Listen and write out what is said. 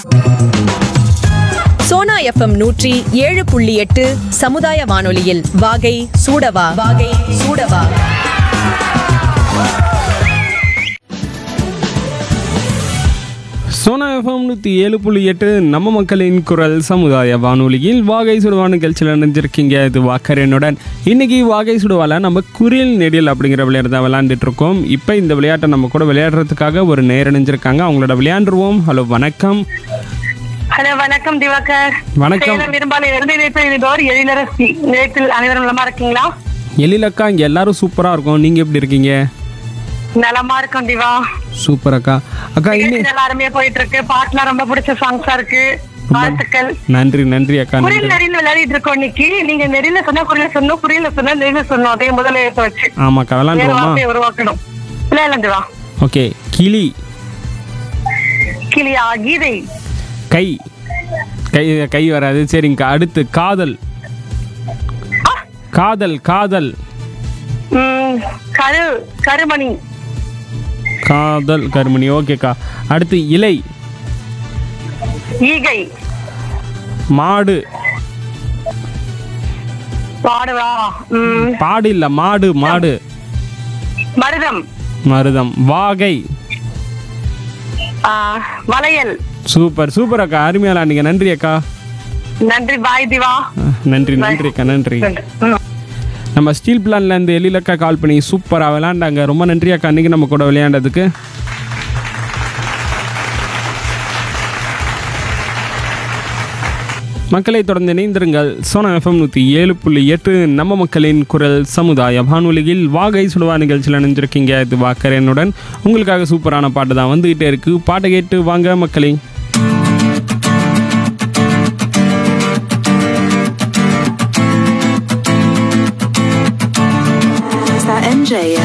Sona FM நூற்றி ஏழு புள்ளி எட்டு சமுதாய வானொலியில் வாகை சூடவா வாகை சூடவா சோனா எஃப்எம் நூற்றி ஏழு புள்ளி எட்டு நம்ம மக்களின் குரல் சமுதாய வானொலியில் வாகை சுடுவா நிகழ்ச்சியில் நினைஞ்சிருக்கீங்க இது வாக்கரனுடன் இன்னைக்கு வாகை சுடுவால நம்ம குரில் நெடில் அப்படிங்கிற விளையாட்டு தான் விளையாண்டுட்டு இருக்கோம் இப்போ இந்த விளையாட்டை நம்ம கூட விளையாடுறதுக்காக ஒரு நேர் இணைஞ்சிருக்காங்க அவங்களோட விளையாண்டுருவோம் ஹலோ வணக்கம் ஹலோ வணக்கம் திவாகர் வணக்கம். சேலம் விரும்பாலை இருந்து இணைப்பதோர் எழிலரசி நிலையத்தில் அனைவரும் நலமா இருக்கீங்களா எழிலக்கா இங்கே எல்லாரும் சூப்பராக இருக்கும் நீங்கள் எப்படி இருக்கீங்க நலமா இருக்கும் திவா சூப்பர் அக்கா அக்கா இன்னி நிகழ்ச்சி நல்லா அருமையா போயிட்டு இருக்கு பாட்டுலாம் ரொம்ப பிடிச்ச சாங்ஸா இருக்கு வாழ்த்துக்கள் நன்றி நன்றி அக்கா நன்றி குறியில் நெறியில் விளையாடிட்டு இருக்கோம் இன்னைக்கு நீங்க நெறியில சொன்னா குறியில சொன்னோம் குறியில சொன்னா நெறியில சொன்னோம் அதே முதல்ல எழுத்து வச்சு ஆமாக்கா வேற விளாண்டுருவோமா வார்த்தையை உருவாக்கணும் இல்ல இல்ல திவா ஓகே கிளி கிளியா கீதை கை கை கை வராது சரிங்கக்கா அடுத்து காதல் காதல் காதல் உம், கரு கருமணி காதல் கருமணி ஓகேக்கா அடுத்து இலை ஈகை மாடு பாடுவா உம், பாடு இல்ல மாடு மாடு மருதம் மருதம் வாகை ஆ, வளையல் சூப்பர் சூப்பர் அக்கா அருமையா விளாண்டீங்க நன்றி அக்கா நன்றி பாய் திவா அஹ், நன்றி நன்றி அக்கா நன்றி ம். நம்ம ஸ்டீல் பிளான்ல இருந்து எழிலக்கா கால் பண்ணி சூப்பராக விளையாண்டாங்க ரொம்ப நன்றி அக்கா அன்னைக்கு நம்ம கூட விளையாண்டதுக்கு மக்களை தொடர்ந்து இணைந்திருங்கள் சோனா எஃப்எம் நூற்றி ஏழு புள்ளி எட்டு நம்ம மக்களின் குரல் சமுதாய வானொலியில் வாகை சுடுவா நிகழ்ச்சியில் இணைஞ்சிருக்கீங்க இது வாக்கரனுடன் உங்களுக்காக சூப்பரான பாட்டு தான் வந்துகிட்டே இருக்கு பாட்டை கேட்டு வாங்க மக்களே Is that MJ?